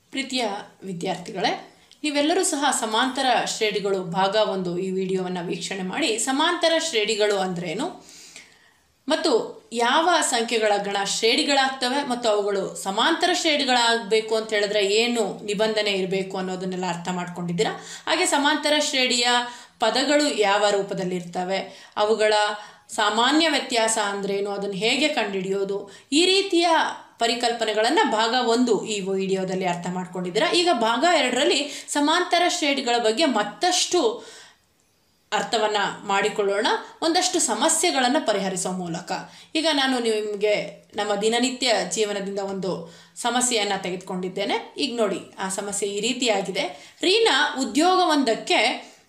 ಪ್ರೀತಿಯ ವಿದ್ಯಾರ್ಥಿಗಳೇ ನೀವೆಲ್ಲರೂ ಸಹ ಸಮಾಂತರ ಶ್ರೇಣಿಗಳು ಭಾಗ ಒಂದು ಈ ವಿಡಿಯೋವನ್ನು ವೀಕ್ಷಣೆ ಮಾಡಿ ಸಮಾಂತರ ಶ್ರೇಣಿಗಳು ಅಂದ್ರೇನು ಮತ್ತು ಯಾವ ಸಂಖ್ಯೆಗಳ ಗಣ ಶ್ರೇಣಿಗಳಾಗ್ತವೆ ಮತ್ತು ಅವುಗಳು ಸಮಾಂತರ ಶ್ರೇಣಿಗಳಾಗಬೇಕು ಅಂತ ಹೇಳಿದ್ರೆ ಏನು ನಿಬಂಧನೆ ಇರಬೇಕು ಅನ್ನೋದನ್ನೆಲ್ಲ ಅರ್ಥ ಮಾಡ್ಕೊಂಡಿದ್ದೀರಾ ಹಾಗೆ ಸಮಾಂತರ ಶ್ರೇಣಿಯ ಪದಗಳು ಯಾವ ರೂಪದಲ್ಲಿ ಇರ್ತವೆ ಅವುಗಳ ಸಾಮಾನ್ಯ ವ್ಯತ್ಯಾಸ ಅಂದ್ರೇನು ಅದನ್ನು ಹೇಗೆ ಕಂಡುಹಿಡಿಯೋದು ಈ ರೀತಿಯ ಪರಿಕಲ್ಪನೆಗಳನ್ನು ಭಾಗ ಒಂದು ಈ ವಿಡಿಯೋದಲ್ಲಿ ಅರ್ಥ ಮಾಡ್ಕೊಂಡಿದ್ದೀರಾ ಈಗ ಭಾಗ ಎರಡರಲ್ಲಿ ಸಮಾಂತರ ಶ್ರೇಣಿಗಳ ಬಗ್ಗೆ ಮತ್ತಷ್ಟು ಅರ್ಥವನ್ನು ಮಾಡಿಕೊಳ್ಳೋಣ ಒಂದಷ್ಟು ಸಮಸ್ಯೆಗಳನ್ನು ಪರಿಹರಿಸೋ ಮೂಲಕ ಈಗ ನಾನು ನಿಮಗೆ ನಮ್ಮ ದಿನನಿತ್ಯ ಜೀವನದಿಂದ ಒಂದು ಸಮಸ್ಯೆಯನ್ನು ತೆಗೆದುಕೊಂಡಿದ್ದೇನೆ ಈಗ ನೋಡಿ ಆ ಸಮಸ್ಯೆ ಈ ರೀತಿಯಾಗಿದೆ ರೀನಾ ಉದ್ಯೋಗವೊಂದಕ್ಕೆ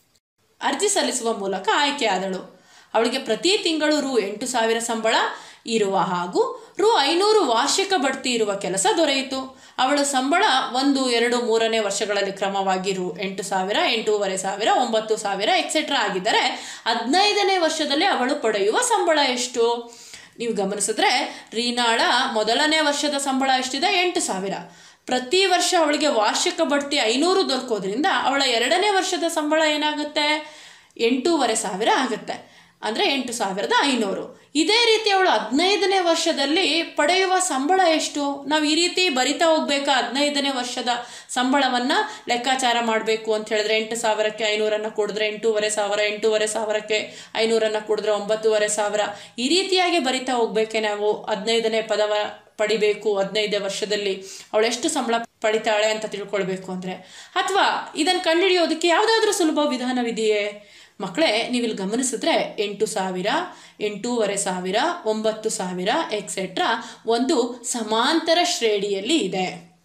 ಅರ್ಜಿ ಸಲ್ಲಿಸುವ ಮೂಲಕ ಆಯ್ಕೆಯಾದಳು ಅವಳಿಗೆ ಪ್ರತಿ ತಿಂಗಳು ರು ಎಂಟು ಸಾವಿರ ಸಂಬಳ ಇರುವ ಹಾಗೂ ರು ಐನೂರು ವಾರ್ಷಿಕ ಬಡ್ತಿ ಇರುವ ಕೆಲಸ ದೊರೆಯಿತು ಅವಳ ಸಂಬಳ ಒಂದು ಎರಡು ಮೂರನೇ ವರ್ಷಗಳಲ್ಲಿ ಕ್ರಮವಾಗಿ ರು ಎಂಟು ಸಾವಿರ ಎಂಟೂವರೆ ಸಾವಿರ ಒಂಬತ್ತು ಸಾವಿರ ಎಕ್ಸೆಟ್ರಾ ಆಗಿದ್ದರೆ ಹದಿನೈದನೇ ವರ್ಷದಲ್ಲಿ ಅವಳು ಪಡೆಯುವ ಸಂಬಳ ಎಷ್ಟು ನೀವು ಗಮನಿಸಿದ್ರೆ ರೀನಾಳ ಮೊದಲನೇ ವರ್ಷದ ಸಂಬಳ ಎಷ್ಟಿದೆ ಎಂಟು ಸಾವಿರ ಪ್ರತಿ ವರ್ಷ ಅವಳಿಗೆ ವಾರ್ಷಿಕ ಬಡ್ತಿ ಐನೂರು ದೊರಕೋದ್ರಿಂದ ಅವಳ ಎರಡನೇ ವರ್ಷದ ಸಂಬಳ ಏನಾಗುತ್ತೆ ಎಂಟೂವರೆ ಸಾವಿರ ಆಗುತ್ತೆ ಅಂದರೆ ಎಂಟು ಸಾವಿರದ ಐನೂರು ಇದೇ ರೀತಿ ಅವಳು ಹದಿನೈದನೇ ವರ್ಷದಲ್ಲಿ ಪಡೆಯುವ ಸಂಬಳ ಎಷ್ಟು ನಾವು ಈ ರೀತಿ ಬರಿತಾ ಹೋಗ್ಬೇಕಾ ಹದಿನೈದನೇ ವರ್ಷದ ಸಂಬಳವನ್ನು ಲೆಕ್ಕಾಚಾರ ಮಾಡಬೇಕು ಅಂತ ಹೇಳಿದ್ರೆ ಎಂಟು ಸಾವಿರಕ್ಕೆ ಐನೂರನ್ನು ಕೂಡಿದ್ರೆ ಎಂಟೂವರೆ ಸಾವಿರ ಎಂಟೂವರೆ ಸಾವಿರಕ್ಕೆ ಐನೂರನ್ನು ಕೂಡಿದ್ರೆ ಒಂಬತ್ತೂವರೆ ಸಾವಿರ ಈ ರೀತಿಯಾಗಿ ಬರಿತಾ ಹೋಗ್ಬೇಕೆ ನಾವು ಹದಿನೈದನೇ ಪದವ ಪಡಿಬೇಕು ಹದಿನೈದೇ ವರ್ಷದಲ್ಲಿ ಅವಳು ಎಷ್ಟು ಸಂಬಳ ಪಡಿತಾಳೆ ಅಂತ ತಿಳ್ಕೊಳ್ಬೇಕು ಅಂದರೆ ಅಥವಾ ಇದನ್ನು ಕಂಡುಹಿಡಿಯೋದಕ್ಕೆ ಯಾವುದಾದ್ರೂ ಸುಲಭ ವಿಧಾನವಿದೆಯೇ ಮಕ್ಕಳೇ ನೀವಿಲ್ಲಿ ಗಮನಿಸಿದ್ರೆ ಎಂಟು ಸಾವಿರ ಎಂಟೂವರೆ ಸಾವಿರ ಒಂಬತ್ತು ಸಾವಿರ ಎಕ್ಸೆಟ್ರಾ ಒಂದು ಸಮಾಂತರ ಶ್ರೇಣಿಯಲ್ಲಿ ಇದೆ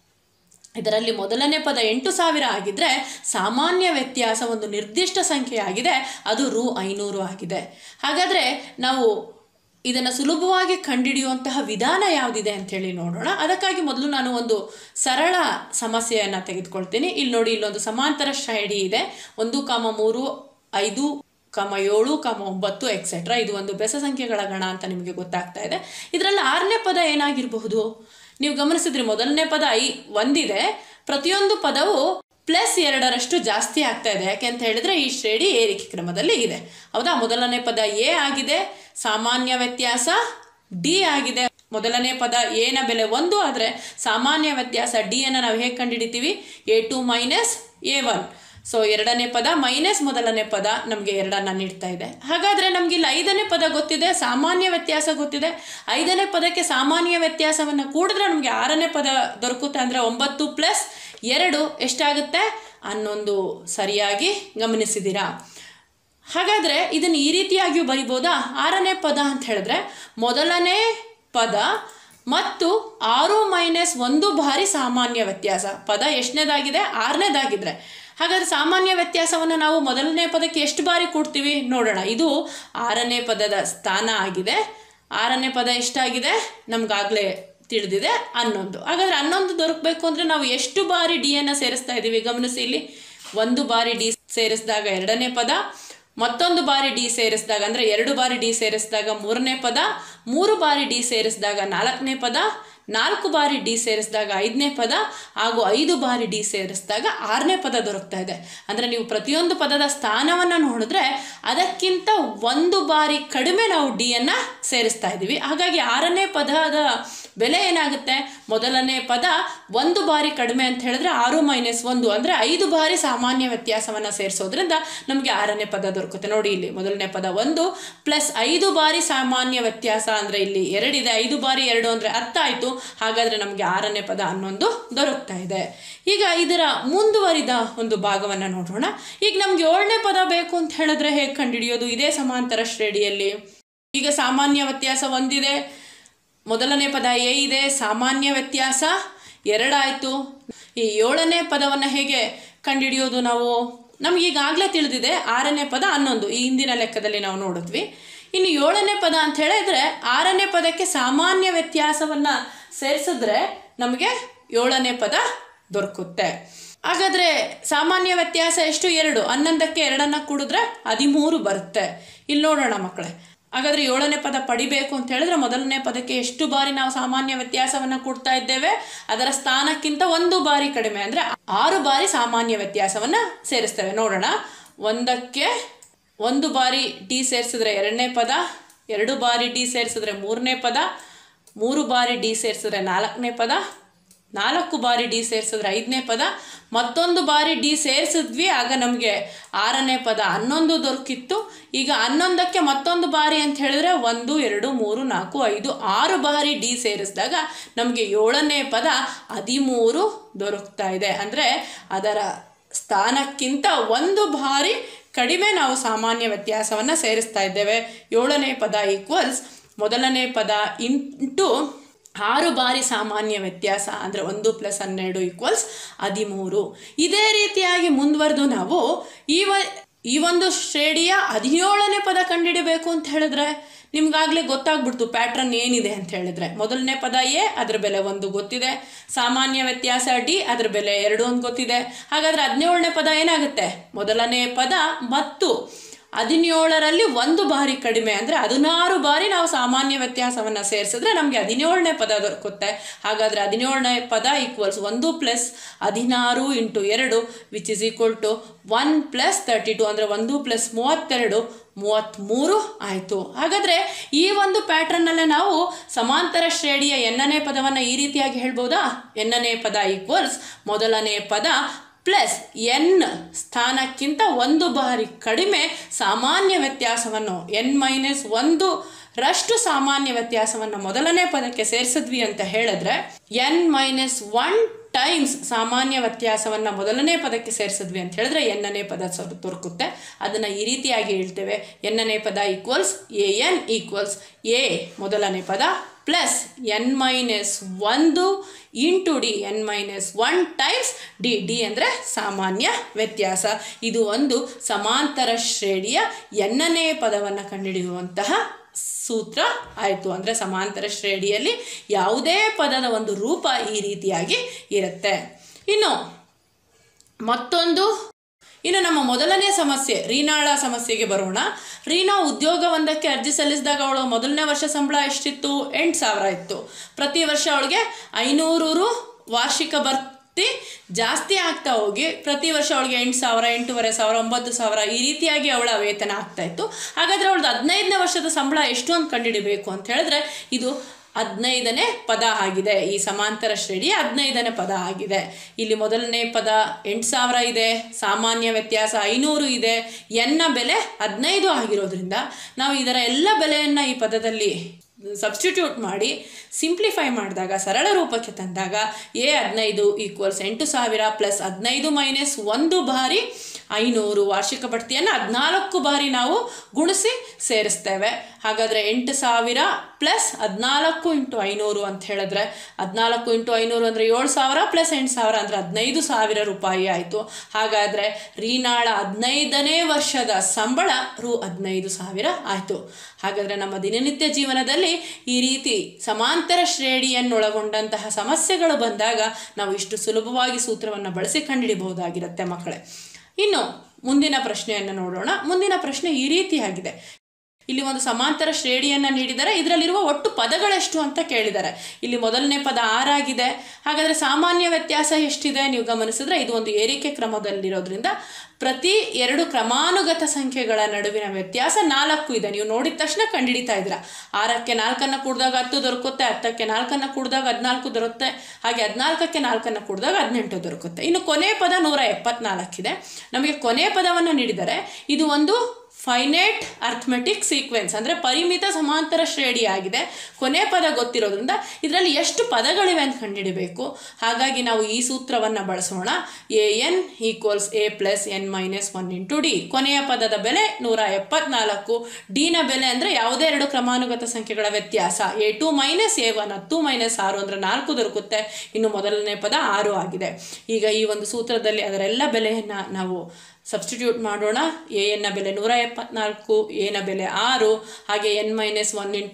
ಇದರಲ್ಲಿ ಮೊದಲನೇ ಪದ ಎಂಟು ಸಾವಿರ ಆಗಿದ್ದರೆ ಸಾಮಾನ್ಯ ವ್ಯತ್ಯಾಸ ಒಂದು ನಿರ್ದಿಷ್ಟ ಸಂಖ್ಯೆಯಾಗಿದೆ ಅದು ರು ಐನೂರು ಆಗಿದೆ ಹಾಗಾದರೆ ನಾವು ಇದನ್ನು ಸುಲಭವಾಗಿ ಕಂಡುಹಿಡಿಯುವಂತಹ ವಿಧಾನ ಯಾವುದಿದೆ ಅಂಥೇಳಿ ನೋಡೋಣ ಅದಕ್ಕಾಗಿ ಮೊದಲು ನಾನು ಒಂದು ಸರಳ ಸಮಸ್ಯೆಯನ್ನು ತೆಗೆದುಕೊಳ್ತೀನಿ ಇಲ್ಲಿ ನೋಡಿ ಇಲ್ಲೊಂದು ಸಮಾಂತರ ಶ್ರೇಣಿ ಇದೆ ಒಂದು ಕಾಮ ಮೂರು ಐದು ಕಾಮ ಏಳು ಕಾಮ ಒಂಬತ್ತು ಎಕ್ಸೆಟ್ರಾ ಇದು ಒಂದು ಬೆಸ ಸಂಖ್ಯೆಗಳ ಗಣ ಅಂತ ನಿಮಗೆ ಗೊತ್ತಾಗ್ತಾ ಇದೆ ಇದರಲ್ಲಿ ಆರನೇ ಪದ ಏನಾಗಿರಬಹುದು ನೀವು ಗಮನಿಸಿದ್ರಿ ಮೊದಲನೇ ಪದ ಐ ಒಂದಿದೆ ಪ್ರತಿಯೊಂದು ಪದವು ಪ್ಲಸ್ ಎರಡರಷ್ಟು ಜಾಸ್ತಿ ಆಗ್ತಾ ಇದೆ ಯಾಕೆ ಅಂತ ಹೇಳಿದ್ರೆ ಈ ಶ್ರೇಣಿ ಏರಿಕೆ ಕ್ರಮದಲ್ಲಿ ಇದೆ ಹೌದಾ ಮೊದಲನೇ ಪದ ಎ ಆಗಿದೆ ಸಾಮಾನ್ಯ ವ್ಯತ್ಯಾಸ ಡಿ ಆಗಿದೆ ಮೊದಲನೇ ಪದ ಎನ ಬೆಲೆ ಒಂದು ಆದರೆ ಸಾಮಾನ್ಯ ವ್ಯತ್ಯಾಸ ಡಿ ಅನ್ನು ನಾವು ಹೇಗೆ ಕಂಡುಹಿಡಿತೀವಿ A two minus A one so ಎರಡನೇ ಪದ ಮೈನಸ್ ಮೊದಲನೇ ಪದ ನಮಗೆ ಎರಡನ್ನ ನೀಡ್ತಾ ಇದೆ ಹಾಗಾದರೆ ನಮ್ಗೆ ಇಲ್ಲಿ ಐದನೇ ಪದ ಗೊತ್ತಿದೆ ಸಾಮಾನ್ಯ ವ್ಯತ್ಯಾಸ ಗೊತ್ತಿದೆ ಐದನೇ ಪದಕ್ಕೆ ಸಾಮಾನ್ಯ ವ್ಯತ್ಯಾಸವನ್ನು ಕೂಡಿದ್ರೆ ನಮಗೆ ಆರನೇ ಪದ ದೊರಕುತ್ತೆ ಅಂದರೆ ಒಂಬತ್ತು ಪ್ಲಸ್ ಎರಡು ಎಷ್ಟಾಗುತ್ತೆ ಅನ್ನೊಂದು ಸರಿಯಾಗಿ ಗಮನಿಸಿದ್ದೀರಾ ಹಾಗಾದರೆ ಇದನ್ನು ಈ ರೀತಿಯಾಗಿಯೂ ಬರಿಬೋದಾ ಆರನೇ ಪದ ಅಂತ ಹೇಳಿದ್ರೆ ಮೊದಲನೇ ಪದ ಮತ್ತು ಆರು ಮೈನಸ್ ಒಂದು ಬಾರಿ ಸಾಮಾನ್ಯ ವ್ಯತ್ಯಾಸ ಪದ ಎಷ್ಟನೇದಾಗಿದೆ ಆರನೇದಾಗಿದ್ರೆ ಹಾಗಾದರೆ ಸಾಮಾನ್ಯ ವ್ಯತ್ಯಾಸವನ್ನು ನಾವು ಮೊದಲನೇ ಪದಕ್ಕೆ ಎಷ್ಟು ಬಾರಿ ಕೊಡ್ತೀವಿ ನೋಡೋಣ ಇದು ಆರನೇ ಪದದ ಸ್ಥಾನ ಆಗಿದೆ ಆರನೇ ಪದ ಎಷ್ಟಾಗಿದೆ ನಮಗಾಗಲೇ ತಿಳಿದಿದೆ ಹನ್ನೊಂದು ಹಾಗಾದರೆ ಹನ್ನೊಂದು ದೊರಕಬೇಕು ಅಂದರೆ ನಾವು ಎಷ್ಟು ಬಾರಿ ಡಿಯನ್ನು ಸೇರಿಸ್ತಾ ಇದ್ದೀವಿ ಗಮನಿಸಿ ಇಲ್ಲಿ ಒಂದು ಬಾರಿ ಡಿ ಸೇರಿಸಿದಾಗ ಎರಡನೇ ಪದ ಮತ್ತೊಂದು ಬಾರಿ ಡಿ ಸೇರಿಸಿದಾಗ ಅಂದರೆ ಎರಡು ಬಾರಿ ಡಿ ಸೇರಿಸಿದಾಗ ಮೂರನೇ ಪದ ಮೂರು ಬಾರಿ ಡಿ ಸೇರಿಸಿದಾಗ ನಾಲ್ಕನೇ ಪದ ನಾಲ್ಕು ಬಾರಿ ಡಿ ಸೇರಿಸಿದಾಗ ಐದನೇ ಪದ ಹಾಗೂ ಐದು ಬಾರಿ ಡಿ ಸೇರಿಸಿದಾಗ ಆರನೇ ಪದ ದೊರಕ್ತಾ ಇದೆ ಅಂದರೆ ನೀವು ಪ್ರತಿಯೊಂದು ಪದದ ಸ್ಥಾನವನ್ನು ನೋಡಿದ್ರೆ ಅದಕ್ಕಿಂತ ಒಂದು ಬಾರಿ ಕಡಿಮೆ ನಾವು ಡಿಯನ್ನು ಸೇರಿಸ್ತಾ ಇದ್ದೀವಿ ಹಾಗಾಗಿ ಆರನೇ ಪದದ ಬೆಲೆ ಏನಾಗುತ್ತೆ ಮೊದಲನೇ ಪದ ಒಂದು ಬಾರಿ ಕಡಿಮೆ ಅಂತ ಹೇಳಿದ್ರೆ ಆರು ಮೈನಸ್ ಒಂದು ಅಂದರೆ ಐದು ಬಾರಿ ಸಾಮಾನ್ಯ ವ್ಯತ್ಯಾಸವನ್ನು ಸೇರಿಸೋದ್ರಿಂದ ನಮಗೆ ಆರನೇ ಪದ ದೊರಕುತ್ತೆ ನೋಡಿ ಇಲ್ಲಿ ಮೊದಲನೇ ಪದ ಒಂದು ಪ್ಲಸ್ ಐದು ಬಾರಿ ಸಾಮಾನ್ಯ ವ್ಯತ್ಯಾಸ ಅಂದರೆ ಇಲ್ಲಿ ಎರಡಿದೆ ಐದು ಬಾರಿ ಎರಡು ಅಂದರೆ ಹತ್ತು ಆಯಿತು ಹಾಗಾದರೆ ನಮಗೆ ಆರನೇ ಪದ ಹನ್ನೊಂದು ದೊರಕ್ತಾ ಇದೆ ಈಗ ಇದರ ಮುಂದುವರಿದ ಒಂದು ಭಾಗವನ್ನು ನೋಡೋಣ ಈಗ ನಮ್ಗೆ ಏಳನೇ ಪದ ಬೇಕು ಅಂತ ಹೇಳಿದ್ರೆ ಹೇಗೆ ಕಂಡುಹಿಡಿಯೋದು ಇದೇ ಸಮಾಂತರ ಶ್ರೇಣಿಯಲ್ಲಿ ಈಗ ಸಾಮಾನ್ಯ ವ್ಯತ್ಯಾಸ ಒಂದಿದೆ ಮೊದಲನೇ ಪದ ಎ ಇದೆ ಸಾಮಾನ್ಯ ವ್ಯತ್ಯಾಸ ಎರಡಾಯಿತು ಈ ಏಳನೇ ಪದವನ್ನು ಹೇಗೆ ಕಂಡುಹಿಡಿಯೋದು ನಾವು ನಮ್ಗೆ ಈಗಾಗಲೇ ತಿಳಿದಿದೆ ಆರನೇ ಪದ ಹನ್ನೊಂದು ಈ ಹಿಂದಿನ ಲೆಕ್ಕದಲ್ಲಿ ನಾವು ನೋಡಿದ್ವಿ ಇನ್ನು ಏಳನೇ ಪದ ಅಂತ ಹೇಳಿದ್ರೆ ಆರನೇ ಪದಕ್ಕೆ ಸಾಮಾನ್ಯ ವ್ಯತ್ಯಾಸವನ್ನು ಸೇರಿಸಿದ್ರೆ ನಮಗೆ ಏಳನೇ ಪದ ದೊರಕುತ್ತೆ ಹಾಗಾದರೆ ಸಾಮಾನ್ಯ ವ್ಯತ್ಯಾಸ ಎಷ್ಟು ಎರಡು ಹನ್ನೊಂದಕ್ಕೆ ಎರಡನ್ನು ಕೂಡಿದ್ರೆ ಹದಿಮೂರು ಬರುತ್ತೆ ಇಲ್ಲಿ ನೋಡೋಣ ಮಕ್ಕಳೇ ಹಾಗಾದರೆ ಏಳನೇ ಪದ ಪಡಿಬೇಕು ಅಂತ ಹೇಳಿದ್ರೆ ಮೊದಲನೇ ಪದಕ್ಕೆ ಎಷ್ಟು ಬಾರಿ ನಾವು ಸಾಮಾನ್ಯ ವ್ಯತ್ಯಾಸವನ್ನು ಕೊಡ್ತಾ ಇದ್ದೇವೆ ಅದರ ಸ್ಥಾನಕ್ಕಿಂತ ಒಂದು ಬಾರಿ ಕಡಿಮೆ ಅಂದರೆ ಆರು ಬಾರಿ ಸಾಮಾನ್ಯ ವ್ಯತ್ಯಾಸವನ್ನು ಸೇರಿಸ್ತೇವೆ ನೋಡೋಣ ಒಂದಕ್ಕೆ ಒಂದು ಬಾರಿ ಡಿ ಸೇರಿಸಿದ್ರೆ ಎರಡನೇ ಪದ ಎರಡು ಬಾರಿ ಡಿ ಸೇರಿಸಿದ್ರೆ ಮೂರನೇ ಪದ ಮೂರು ಬಾರಿ ಡಿ ಸೇರಿಸಿದ್ರೆ ನಾಲ್ಕನೇ ಪದ ನಾಲ್ಕು ಬಾರಿ ಡಿ ಸೇರಿಸಿದ್ರೆ ಐದನೇ ಪದ ಮತ್ತೊಂದು ಬಾರಿ ಡಿ ಸೇರಿಸಿದ್ವಿ ಆಗ ನಮಗೆ ಆರನೇ ಪದ ಹನ್ನೊಂದು ದೊರಕಿತ್ತು ಈಗ ಹನ್ನೊಂದಕ್ಕೆ ಮತ್ತೊಂದು ಬಾರಿ ಅಂತ ಹೇಳಿದ್ರೆ ಒಂದು ಎರಡು ಮೂರು ನಾಲ್ಕು ಐದು ಆರು ಬಾರಿ ಡಿ ಸೇರಿಸಿದಾಗ ನಮಗೆ ಏಳನೇ ಪದ ಹದಿಮೂರು ದೊರಕ್ತಾ ಇದೆ ಅಂದರೆ ಅದರ ಸ್ಥಾನಕ್ಕಿಂತ ಒಂದು ಬಾರಿ ಕಡಿಮೆ ನಾವು ಸಾಮಾನ್ಯ ವ್ಯತ್ಯಾಸವನ್ನು ಸೇರಿಸ್ತಾ ಇದ್ದೇವೆ ಏಳನೇ ಪದ ಈಕ್ವಲ್ಸ್ ಮೊದಲನೇ ಪದ ಇಂಟು ಆರು ಬಾರಿ ಸಾಮಾನ್ಯ ವ್ಯತ್ಯಾಸ ಅಂದರೆ ಒಂದು ಪ್ಲಸ್ ಹನ್ನೆರಡು ಈಕ್ವಲ್ಸ್ ಹದಿಮೂರು ಇದೇ ರೀತಿಯಾಗಿ ಮುಂದುವರೆದು ನಾವು ಈ ವ ಈ ಒಂದು ಶ್ರೇಣಿಯ ಹದಿನೇಳನೇ ಪದ ಕಂಡುಹಿಡಬೇಕು ಅಂತ ಹೇಳಿದ್ರೆ ನಿಮ್ಗಾಗಲೇ ಗೊತ್ತಾಗ್ಬಿಡ್ತು ಪ್ಯಾಟ್ರನ್ ಏನಿದೆ ಅಂತ ಹೇಳಿದ್ರೆ ಮೊದಲನೇ ಪದ ಎ ಅದ್ರ ಬೆಲೆ ಒಂದು ಗೊತ್ತಿದೆ ಸಾಮಾನ್ಯ ವ್ಯತ್ಯಾಸ ಡಿ ಅದ್ರ ಬೆಲೆ ಎರಡು ಒಂದು ಗೊತ್ತಿದೆ ಹಾಗಾದ್ರೆ ಹದಿನೇಳನೇ ಪದ ಏನಾಗುತ್ತೆ ಮೊದಲನೇ ಪದ ಮತ್ತು ಹದಿನೇಳರಲ್ಲಿ ಒಂದು ಬಾರಿ ಕಡಿಮೆ ಅಂದರೆ ಹದಿನಾರು ಬಾರಿ ನಾವು ಸಾಮಾನ್ಯ ವ್ಯತ್ಯಾಸವನ್ನು ಸೇರಿಸಿದ್ರೆ ನಮಗೆ ಹದಿನೇಳನೇ ಪದ ದೊರಕುತ್ತೆ ಹಾಗಾದರೆ ಹದಿನೇಳನೇ ಪದ ಈಕ್ವಲ್ಸ್ ಒಂದು ಪ್ಲಸ್ ಹದಿನಾರು ಇಂಟು ಎರಡು which is equal to one plus thirty two ಅಂದರೆ ಒಂದು ಪ್ಲಸ್ ಮೂವತ್ತೆರಡು ಮೂವತ್ತ್ಮೂರು ಆಯಿತು ಹಾಗಾದರೆ ಈ ಒಂದು ಪ್ಯಾಟ್ರನ್ನಲ್ಲೇ ನಾವು ಸಮಾಂತರ ಶ್ರೇಣಿಯ ಎನ್ನನೇ ಪದವನ್ನು ಈ ರೀತಿಯಾಗಿ ಹೇಳ್ಬೋದಾ ಎನ್ನನೇ ಪದ ಈಕ್ವಲ್ಸ್ ಮೊದಲನೇ ಪದ ಪ್ಲಸ್ ಎನ್ ಸ್ಥಾನಕ್ಕಿಂತ ಒಂದು ಬಾರಿ ಕಡಿಮೆ ಸಾಮಾನ್ಯ ವ್ಯತ್ಯಾಸವನ್ನು ಎನ್ ಮೈನಸ್ ಒಂದು ರಷ್ಟು ಸಾಮಾನ್ಯ ವ್ಯತ್ಯಾಸವನ್ನು ಮೊದಲನೇ ಪದಕ್ಕೆ ಸೇರಿಸಿದ್ವಿ ಅಂತ ಹೇಳಿದ್ರೆ ಎನ್ ಮೈನಸ್ ಒನ್ ಟೈಮ್ಸ್ ಸಾಮಾನ್ಯ ವ್ಯತ್ಯಾಸವನ್ನು ಮೊದಲನೇ ಪದಕ್ಕೆ ಸೇರಿಸಿದ್ವಿ ಅಂತ ಹೇಳಿದ್ರೆ ಎನ್ನನೇ ಪದ ಸ್ವಲ್ಪ ದೊರಕುತ್ತೆ ಅದನ್ನು ಈ ರೀತಿಯಾಗಿ ಹೇಳ್ತೇವೆ ಎನ್ನನೇ ಪದ equals A N equals A ಮೊದಲನೇ ಪದ ಪ್ಲಸ್ ಎನ್ ಮೈನಸ್ ಒಂದು into D N minus one times D D ಅಂದರೆ ಸಾಮಾನ್ಯ ವ್ಯತ್ಯಾಸ ಇದು ಒಂದು ಸಮಾಂತರ ಶ್ರೇಣಿಯ ಎನ್ನನೇ ಪದವನ್ನು ಕಂಡುಹಿಡಿಯುವಂತಹ ಸೂತ್ರ ಆಯಿತು ಅಂದರೆ ಸಮಾಂತರ ಶ್ರೇಣಿಯಲ್ಲಿ ಯಾವುದೇ ಪದದ ಒಂದು ರೂಪ ಈ ರೀತಿಯಾಗಿ ಇರುತ್ತೆ ಇನ್ನು ಮತ್ತೊಂದು ಇನ್ನು ನಮ್ಮ ಮೊದಲನೇ ಸಮಸ್ಯೆ ರೀನಾಳ ಸಮಸ್ಯೆಗೆ ಬರೋಣ ರೀನಾ ಉದ್ಯೋಗವೊಂದಕ್ಕೆ ಅರ್ಜಿ ಸಲ್ಲಿಸಿದಾಗ ಅವಳು ಮೊದಲನೇ ವರ್ಷ ಸಂಬಳ ಎಷ್ಟಿತ್ತು ಎಂಟು ಸಾವಿರ ಇತ್ತು ಪ್ರತಿ ವರ್ಷ ಅವಳಿಗೆ ಐನೂರು ರು ವಾರ್ಷಿಕ ಭರ್ತಿ ಜಾಸ್ತಿ ಆಗ್ತಾ ಹೋಗಿ ಪ್ರತಿ ವರ್ಷ ಅವಳಿಗೆ ಎಂಟು ಸಾವಿರ ಎಂಟೂವರೆ ಸಾವಿರ ಒಂಬತ್ತು ಸಾವಿರ ಈ ರೀತಿಯಾಗಿ ಅವಳ ವೇತನ ಆಗ್ತಾ ಇತ್ತು ಹಾಗಾದರೆ ಅವಳದು ಹದಿನೈದನೇ ವರ್ಷದ ಸಂಬಳ ಎಷ್ಟು ಅಂತ ಕಂಡುಹಿಡಿಬೇಕು ಅಂತ ಹೇಳಿದ್ರೆ ಇದು ಹದಿನೈದನೇ ಪದ ಆಗಿದೆ ಈ ಸಮಾಂತರ ಶ್ರೇಣಿಯ ಹದಿನೈದನೇ ಪದ ಆಗಿದೆ ಇಲ್ಲಿ ಮೊದಲನೇ ಪದ ಎಂಟು ಸಾವಿರ ಇದೆ ಸಾಮಾನ್ಯ ವ್ಯತ್ಯಾಸ ಐನೂರು ಇದೆ ಎನ್ನ ಬೆಲೆ ಹದಿನೈದು ಆಗಿರೋದ್ರಿಂದ ನಾವು ಇದರ ಎಲ್ಲ ಬೆಲೆಯನ್ನು ಈ ಪದದಲ್ಲಿ ಸಬ್ಸ್ಟಿಟ್ಯೂಟ್ ಮಾಡಿ ಸಿಂಪ್ಲಿಫೈ ಮಾಡಿದಾಗ ಸರಳ ರೂಪಕ್ಕೆ ತಂದಾಗ ಎ ಹದಿನೈದು ಈಕ್ವಲ್ಸ್ ಎಂಟು ಸಾವಿರ ಪ್ಲಸ್ ಹದಿನೈದು ಮೈನಸ್ ಒಂದು ಬಾರಿ ಐನೂರು ವಾರ್ಷಿಕ ಬಡ್ತಿಯನ್ನು ಹದಿನಾಲ್ಕು ಬಾರಿ ನಾವು ಗುಣಿಸಿ ಸೇರಿಸ್ತೇವೆ ಹಾಗಾದರೆ ಎಂಟು ಸಾವಿರ ಪ್ಲಸ್ ಹದಿನಾಲ್ಕು ಇಂಟು ಐನೂರು ಅಂತ ಹೇಳಿದ್ರೆ ಹದಿನಾಲ್ಕು ಇಂಟು ಐನೂರು ಅಂದರೆ ಏಳು ಸಾವಿರ ಪ್ಲಸ್ ಎಂಟು ಸಾವಿರ ಅಂದರೆ ಹದಿನೈದು ಸಾವಿರ ರೂಪಾಯಿ ಆಯಿತು ಹಾಗಾದರೆ ರೀನಾಳ ಹದಿನೈದನೇ ವರ್ಷದ ಸಂಬಳ ರು ಹದಿನೈದು ಸಾವಿರ ಆಯಿತು ಹಾಗಾದರೆ ನಮ್ಮ ದಿನನಿತ್ಯ ಜೀವನದಲ್ಲಿ ಈ ರೀತಿ ಸಮಾಂತರ ಶ್ರೇಣಿಯನ್ನೊಳಗೊಂಡಂತಹ ಸಮಸ್ಯೆಗಳು ಬಂದಾಗ ನಾವು ಇಷ್ಟು ಸುಲಭವಾಗಿ ಸೂತ್ರವನ್ನು ಬಳಸಿ ಕಂಡುಹಿಡಿಬಹುದಾಗಿರುತ್ತೆ ಮಕ್ಕಳೇ ಇನ್ನು ಮುಂದಿನ ಪ್ರಶ್ನೆಯನ್ನು ನೋಡೋಣ ಮುಂದಿನ ಪ್ರಶ್ನೆ ಈ ರೀತಿಯಾಗಿದೆ ಇಲ್ಲಿ ಒಂದು ಸಮಾಂತರ ಶ್ರೇಣಿಯನ್ನು ನೀಡಿದರೆ ಇದರಲ್ಲಿರುವ ಒಟ್ಟು ಪದಗಳೆಷ್ಟು ಅಂತ ಕೇಳಿದ್ದಾರೆ ಇಲ್ಲಿ ಮೊದಲನೇ ಪದ ಆರಾಗಿದೆ ಹಾಗಾದರೆ ಸಾಮಾನ್ಯ ವ್ಯತ್ಯಾಸ ಎಷ್ಟಿದೆ ನೀವು ಗಮನಿಸಿದ್ರೆ ಇದು ಒಂದು ಏರಿಕೆ ಕ್ರಮದಲ್ಲಿರೋದ್ರಿಂದ ಪ್ರತಿ ಎರಡು ಕ್ರಮಾನುಗತ ಸಂಖ್ಯೆಗಳ ನಡುವಿನ ವ್ಯತ್ಯಾಸ ನಾಲ್ಕು ಇದೆ ನೀವು ನೋಡಿದ ತಕ್ಷಣ ಕಂಡುಹಿಡಿತಾ ಇದ್ದೀರಾ ಆರಕ್ಕೆ ನಾಲ್ಕನ್ನು ಕೂಡಿದಾಗ ಹತ್ತು ದೊರಕುತ್ತೆ ಹತ್ತಕ್ಕೆ ನಾಲ್ಕನ್ನು ಕೂಡಿದಾಗ ಹದಿನಾಲ್ಕು ದೊರಕುತ್ತೆ ಹಾಗೆ ಹದಿನಾಲ್ಕಕ್ಕೆ ನಾಲ್ಕನ್ನು ಕೂಡಿದಾಗ ಹದಿನೆಂಟು ದೊರಕುತ್ತೆ ಇನ್ನು ಕೊನೆ ಪದ ನೂರ ಎಪ್ಪತ್ನಾಲ್ಕಿದೆ ನಮಗೆ ಕೊನೆ ಪದವನ್ನು ನೀಡಿದರೆ ಇದು ಒಂದು ಫೈನೈಟ್ ಅರ್ಥಮೆಟಿಕ್ ಸೀಕ್ವೆನ್ಸ್ ಅಂದರೆ ಪರಿಮಿತ ಸಮಾಂತರ ಶ್ರೇಣಿ ಆಗಿದೆ ಕೊನೆ ಪದ ಗೊತ್ತಿರೋದ್ರಿಂದ ಇದರಲ್ಲಿ ಎಷ್ಟು ಪದಗಳಿವೆ ಅಂತ ಕಂಡುಹಿಡಬೇಕು ಹಾಗಾಗಿ ನಾವು ಈ ಸೂತ್ರವನ್ನು ಬಳಸೋಣ A N equals A plus N minus one into D ಕೊನೆಯ ಪದದ ಬೆಲೆ ನೂರ ಎಪ್ಪತ್ನಾಲ್ಕು ಡಿನ ಬೆಲೆ ಅಂದರೆ ಯಾವುದೇ ಎರಡು ಕ್ರಮಾನುಗತ ಸಂಖ್ಯೆಗಳ ವ್ಯತ್ಯಾಸ A two minus A one ಹತ್ತು ಮೈನಸ್ ಆರು ಅಂದರೆ ನಾಲ್ಕು ದೊರಕುತ್ತೆ ಇನ್ನು ಮೊದಲನೇ ಪದ ಆರು ಆಗಿದೆ ಈಗ ಈ ಒಂದು ಸೂತ್ರದಲ್ಲಿ ಅದರೆಲ್ಲ ಬೆಲೆಯನ್ನು ನಾವು ಸಬ್ಸ್ಟಿಟ್ಯೂಟ್ ಮಾಡೋಣ ಎ ಎನ್ನ ಬೆಲೆ ನೂರ ಎಪ್ಪತ್ನಾಲ್ಕು ಎನ ಬೆಲೆ ಆರು ಹಾಗೆ ಎನ್ ಮೈನಸ್ ಒನ್ ಇಂಟು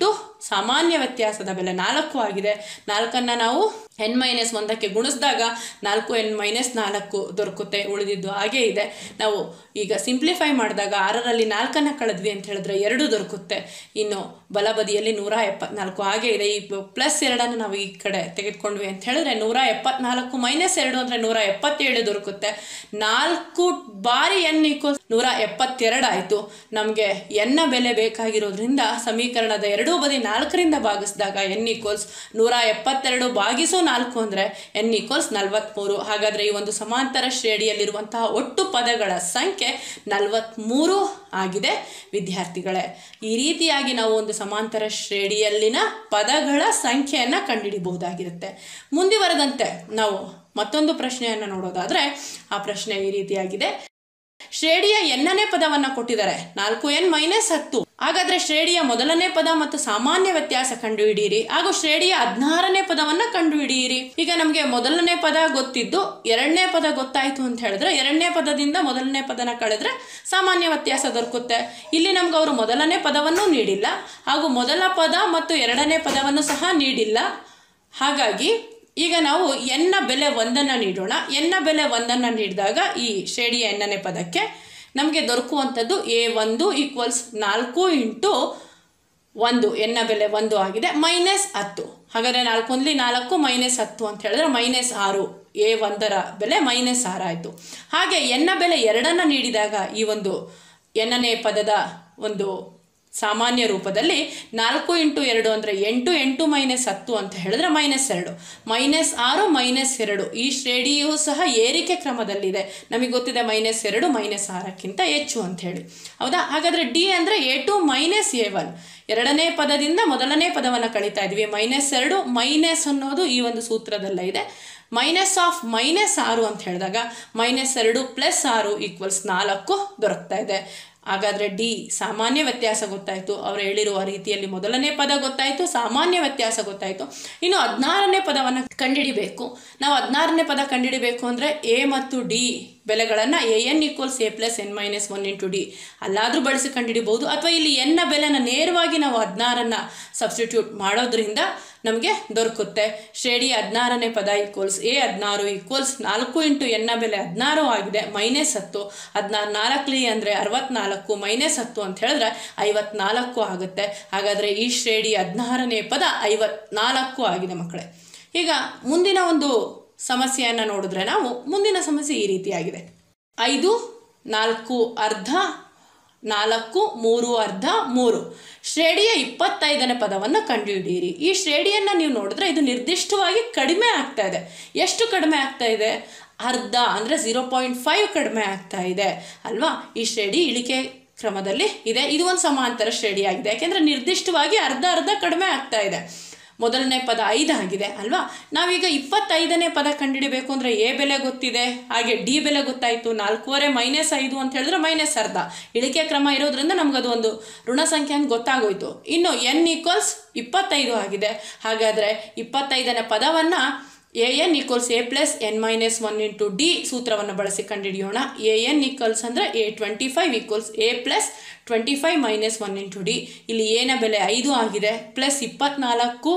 ಸಾಮಾನ್ಯ ವ್ಯತ್ಯಾಸದ ಬೆಲೆ ನಾಲ್ಕು ಆಗಿದೆ ನಾಲ್ಕನ್ನು ನಾವು ಎನ್ ಮೈನಸ್ ಒಂದಕ್ಕೆ ಗುಣಿಸಿದಾಗ ನಾಲ್ಕು ಎನ್ ಮೈನಸ್ ನಾಲ್ಕು ದೊರಕುತ್ತೆ ಉಳಿದಿದ್ದು ಹಾಗೇ ಇದೆ ನಾವು ಈಗ ಸಿಂಪ್ಲಿಫೈ ಮಾಡಿದಾಗ ಆರರಲ್ಲಿ ನಾಲ್ಕನ್ನು ಕಳೆದ್ವಿ ಅಂತ ಹೇಳಿದ್ರೆ ಎರಡು ದೊರಕುತ್ತೆ ಇನ್ನು ಬಲಬದಿಯಲ್ಲಿ ನೂರ ಎಪ್ಪತ್ನಾಲ್ಕು ಹಾಗೆ ಇದೆ ಈ ಪ್ಲಸ್ ಎರಡನ್ನು ನಾವು ಈ ಕಡೆ ತೆಗೆದುಕೊಂಡ್ವಿ ಅಂತ ಹೇಳಿದ್ರೆ ನೂರ ಎಪ್ಪತ್ನಾಲ್ಕು ಮೈನಸ್ ಎರಡು ಅಂದರೆ ನೂರ ಎಪ್ಪತ್ತೇಳು ದೊರಕುತ್ತೆ ನಾಲ್ಕು ಬಾರಿ ಎನ್ ಈಕ್ವಲ್ ನೂರ ಎಪ್ಪತ್ತೆರಡು ಆಯಿತು ನಮಗೆ ಎನ್ನ ಬೆಲೆ ಬೇಕಾಗಿರೋದ್ರಿಂದ ಸಮೀಕರಣದ ಎರಡೂ ಬದಿ ನಾಲ್ಕರಿಂದ ಭಾಗಿಸಿದಾಗ ಎನ್ ಈಕ್ವಲ್ಸ್ ನೂರ ಎಪ್ಪತ್ತೆರಡು ಭಾಗಿಸು ನಾಲ್ಕು ಅಂದರೆ ಎನ್ ಈಕ್ವಲ್ಸ್ ನಲವತ್ತ್ಮೂರು ಹಾಗಾದರೆ ಈ ಒಂದು ಸಮಾಂತರ ಶ್ರೇಣಿಯಲ್ಲಿರುವಂತಹ ಒಟ್ಟು ಪದಗಳ ಸಂಖ್ಯೆ ನಲವತ್ತ್ಮೂರು ಆಗಿದೆ ವಿದ್ಯಾರ್ಥಿಗಳೇ ಈ ರೀತಿಯಾಗಿ ನಾವು ಒಂದು ಸಮಾಂತರ ಶ್ರೇಣಿಯಲ್ಲಿನ ಪದಗಳ ಸಂಖ್ಯೆಯನ್ನು ಕಂಡುಹಿಡಿಬಹುದಾಗಿರುತ್ತೆ ಮುಂದುವರೆದಂತೆ ನಾವು ಮತ್ತೊಂದು ಪ್ರಶ್ನೆಯನ್ನು ನೋಡೋದಾದರೆ ಆ ಪ್ರಶ್ನೆ ಈ ರೀತಿಯಾಗಿದೆ ಶ್ರೇಣಿಯ ಎನ್ನನೇ ಪದವನ್ನು ಕೊಟ್ಟಿದ್ದಾರೆ ನಾಲ್ಕು ಎನ್ ಮೈನಸ್ ಹತ್ತು ಹಾಗಾದ್ರೆ ಶ್ರೇಣಿಯ ಮೊದಲನೇ ಪದ ಮತ್ತು ಸಾಮಾನ್ಯ ವ್ಯತ್ಯಾಸ ಕಂಡುಹಿಡಿಯಿರಿ ಹಾಗೂ ಶ್ರೇಣಿಯ ಹದಿನಾರನೇ ಪದವನ್ನು ಕಂಡುಹಿಡಿಯಿರಿ ಈಗ ನಮಗೆ ಮೊದಲನೇ ಪದ ಗೊತ್ತಿದ್ದು ಎರಡನೇ ಪದ ಗೊತ್ತಾಯ್ತು ಅಂತ ಹೇಳಿದ್ರೆ ಎರಡನೇ ಪದದಿಂದ ಮೊದಲನೇ ಪದನ ಕಳೆದ್ರೆ ಸಾಮಾನ್ಯ ವ್ಯತ್ಯಾಸ ದೊರಕುತ್ತೆ ಇಲ್ಲಿ ನಮ್ಗೆ ಅವರು ಮೊದಲನೇ ಪದವನ್ನು ನೀಡಿಲ್ಲ ಹಾಗೂ ಮೊದಲ ಪದ ಮತ್ತು ಎರಡನೇ ಪದವನ್ನು ಸಹ ನೀಡಿಲ್ಲ ಹಾಗಾಗಿ ಈಗ ನಾವು ಎನ್ನ ಬೆಲೆ ಒಂದನ್ನು ನೀಡೋಣ ಎನ್ನ ಬೆಲೆ ಒಂದನ್ನು ನೀಡಿದಾಗ ಈ ಶ್ರೇಣಿಯ ಎನ್ನನೇ ಪದಕ್ಕೆ ನಮಗೆ ದೊರಕುವಂಥದ್ದು ಎ ಒಂದು ಈಕ್ವಲ್ಸ್ ನಾಲ್ಕು ಇಂಟು ಒಂದು ಎನ್ನ ಬೆಲೆ ಒಂದು ಆಗಿದೆ ಮೈನಸ್ ಹತ್ತು ಹಾಗಾದರೆ ನಾಲ್ಕು ಒಂದ್ಲಿ ನಾಲ್ಕು ಮೈನಸ್ ಹತ್ತು ಅಂತ ಹೇಳಿದ್ರೆ ಮೈನಸ್ ಆರು ಎ ಒಂದರ ಬೆಲೆ ಮೈನಸ್ ಆರು ಆಯಿತು ಹಾಗೆ ಎನ್ನ ಬೆಲೆ ಎರಡನ್ನು ನೀಡಿದಾಗ ಈ ಒಂದು ಎನ್ನನೇ ಪದದ ಒಂದು ಸಾಮಾನ್ಯ ರೂಪದಲ್ಲಿ ನಾಲ್ಕು ಇಂಟು ಎರಡು ಅಂದರೆ ಎಂಟು ಎಂಟು ಮೈನಸ್ ಹತ್ತು ಅಂತ ಹೇಳಿದ್ರೆ ಮೈನಸ್ ಎರಡು ಮೈನಸ್ ಆರು ಮೈನಸ್ ಎರಡು ಈ ಶ್ರೇಣಿಯೂ ಸಹ ಏರಿಕೆ ಕ್ರಮದಲ್ಲಿದೆ ನಮಗೆ ಗೊತ್ತಿದೆ ಮೈನಸ್ ಎರಡು ಮೈನಸ್ ಆರಕ್ಕಿಂತ ಹೆಚ್ಚು ಅಂತ ಹೇಳಿ ಹೌದಾ ಹಾಗಾದರೆ ಡಿ ಅಂದರೆ A two minus A one ಎರಡನೇ ಪದದಿಂದ ಮೊದಲನೇ ಪದವನ್ನು ಕಳೀತಾ ಇದ್ವಿ ಮೈನಸ್ ಎರಡು ಮೈನಸ್ ಅನ್ನೋದು ಈ ಒಂದು ಸೂತ್ರದಲ್ಲೇ ಇದೆ ಮೈನಸ್ ಆಫ್ ಮೈನಸ್ ಆರು ಅಂತ ಹೇಳಿದಾಗ ಮೈನಸ್ ಎರಡು ಪ್ಲಸ್ ಆರು ಈಕ್ವಲ್ಸ್ ನಾಲ್ಕು ದೊರಕ್ತಾ ಇದೆ ಹಾಗಾದರೆ ಡಿ ಸಾಮಾನ್ಯ ವ್ಯತ್ಯಾಸ ಗೊತ್ತಾಯಿತು ಅವರು ಹೇಳಿರುವ ರೀತಿಯಲ್ಲಿ ಮೊದಲನೇ ಪದ ಗೊತ್ತಾಯಿತು ಸಾಮಾನ್ಯ ವ್ಯತ್ಯಾಸ ಗೊತ್ತಾಯಿತು ಇನ್ನು ಹದಿನಾರನೇ ಪದವನ್ನು ಕಂಡುಹಿಡಿಬೇಕು ನಾವು ಹದಿನಾರನೇ ಪದ ಕಂಡುಹಿಡಿಬೇಕು ಅಂದರೆ ಎ ಮತ್ತು ಡಿ ಬೆಲೆಗಳನ್ನು A N equals A plus N minus one into D ಅಲ್ಲಾದರೂ ಬಳಸಿ ಕಂಡುಹಿಡಿಬಹುದು ಅಥವಾ ಇಲ್ಲಿ ಎನ್ನ ಬೆಲೆನ ನೇರವಾಗಿ ನಾವು ಹದಿನಾರನ್ನು ಸಬ್ಸ್ಟಿಟ್ಯೂಟ್ ಮಾಡೋದ್ರಿಂದ ನಮಗೆ ದೊರಕುತ್ತೆ ಶ್ರೇಣಿ ಹದಿನಾರನೇ ಪದ ಈಕ್ವಲ್ಸ್ ಎ ಹದಿನಾರು ಈಕ್ವಲ್ಸ್ ನಾಲ್ಕು ಇಂಟು ಎನ್ನ ಬೆಲೆ ಹದಿನಾರು ಆಗಿದೆ ಮೈನಸ್ ಹತ್ತು ಹದಿನಾರು ನಾಲ್ಕಲಿ ಅಂದರೆ ಅರವತ್ನಾಲ್ಕು ಮೈನಸ್ ಹತ್ತು ಅಂತ ಹೇಳಿದ್ರೆ ಐವತ್ನಾಲ್ಕು ಆಗುತ್ತೆ ಹಾಗಾದರೆ ಈ ಶ್ರೇಣಿ ಹದಿನಾರನೇ ಪದ ಐವತ್ನಾಲ್ಕು ಆಗಿದೆ ಮಕ್ಕಳೇ ಈಗ ಮುಂದಿನ ಒಂದು ಸಮಸ್ಯೆಯನ್ನು ನೋಡಿದ್ರೆ ನಾವು ಮುಂದಿನ ಸಮಸ್ಯೆ ಈ ರೀತಿಯಾಗಿದೆ ಐದು ನಾಲ್ಕು ಅರ್ಧ ನಾಲ್ಕು ಮೂರು ಅರ್ಧ ಮೂರು ಶ್ರೇಣಿಯ ಇಪ್ಪತ್ತೈದನೇ ಪದವನ್ನು ಕಂಡುಹಿಡಿಯಿರಿ ಈ ಶ್ರೇಣಿಯನ್ನು ನೀವು ನೋಡಿದ್ರೆ ಇದು ನಿರ್ದಿಷ್ಟವಾಗಿ ಕಡಿಮೆ ಆಗ್ತಾ ಇದೆ ಎಷ್ಟು ಕಡಿಮೆ ಆಗ್ತಾ ಇದೆ ಅರ್ಧ ಅಂದರೆ ಝೀರೋ ಪಾಯಿಂಟ್ ಫೈವ್ ಕಡಿಮೆ ಆಗ್ತಾ ಇದೆ ಅಲ್ವಾ ಈ ಶ್ರೇಣಿ ಇಳಿಕೆ ಕ್ರಮದಲ್ಲಿ ಇದೆ ಇದು ಒಂದು ಸಮಾಂತರ ಶ್ರೇಣಿಯಾಗಿದೆ ಯಾಕೆಂದರೆ ನಿರ್ದಿಷ್ಟವಾಗಿ ಅರ್ಧ ಅರ್ಧ ಕಡಿಮೆ ಆಗ್ತಾ ಇದೆ ಮೊದಲನೇ ಪದ ಐದು ಆಗಿದೆ ಅಲ್ವಾ ನಾವೀಗ ಇಪ್ಪತ್ತೈದನೇ ಪದ ಕಂಡುಹಿಡಿಬೇಕು ಅಂದರೆ ಎ ಬೆಲೆ ಗೊತ್ತಿದೆ ಹಾಗೆ ಡಿ ಬೆಲೆ ಗೊತ್ತಾಯಿತು ನಾಲ್ಕೂವರೆ ಮೈನಸ್ ಐದು ಅಂತ ಹೇಳಿದ್ರೆ ಮೈನಸ್ ಅರ್ಧ ಇಳಿಕೆ ಕ್ರಮ ಇರೋದ್ರಿಂದ ನಮಗದು ಒಂದು ಋಣ ಸಂಖ್ಯೆ ಅಂತ ಗೊತ್ತಾಗೋಯ್ತು ಇನ್ನು ಎನ್ ಈಕ್ವಲ್ಸ್ ಇಪ್ಪತ್ತೈದು ಆಗಿದೆ ಹಾಗಾದರೆ ಇಪ್ಪತ್ತೈದನೇ ಪದವನ್ನು A N equals A plus N minus one into D ಸೂತ್ರವನ್ನು ಬಳಸಿ ಕಂಡುಹಿಡಿಯೋಣ ಎ ಎನ್ ಈಕ್ವಲ್ಸ್ ಅಂದರೆ A twenty five equals A plus twenty five minus one into D ಇಲ್ಲಿ ಏನ ಬೆಲೆ ಐದು ಆಗಿದೆ ಪ್ಲಸ್ ಇಪ್ಪತ್ನಾಲ್ಕು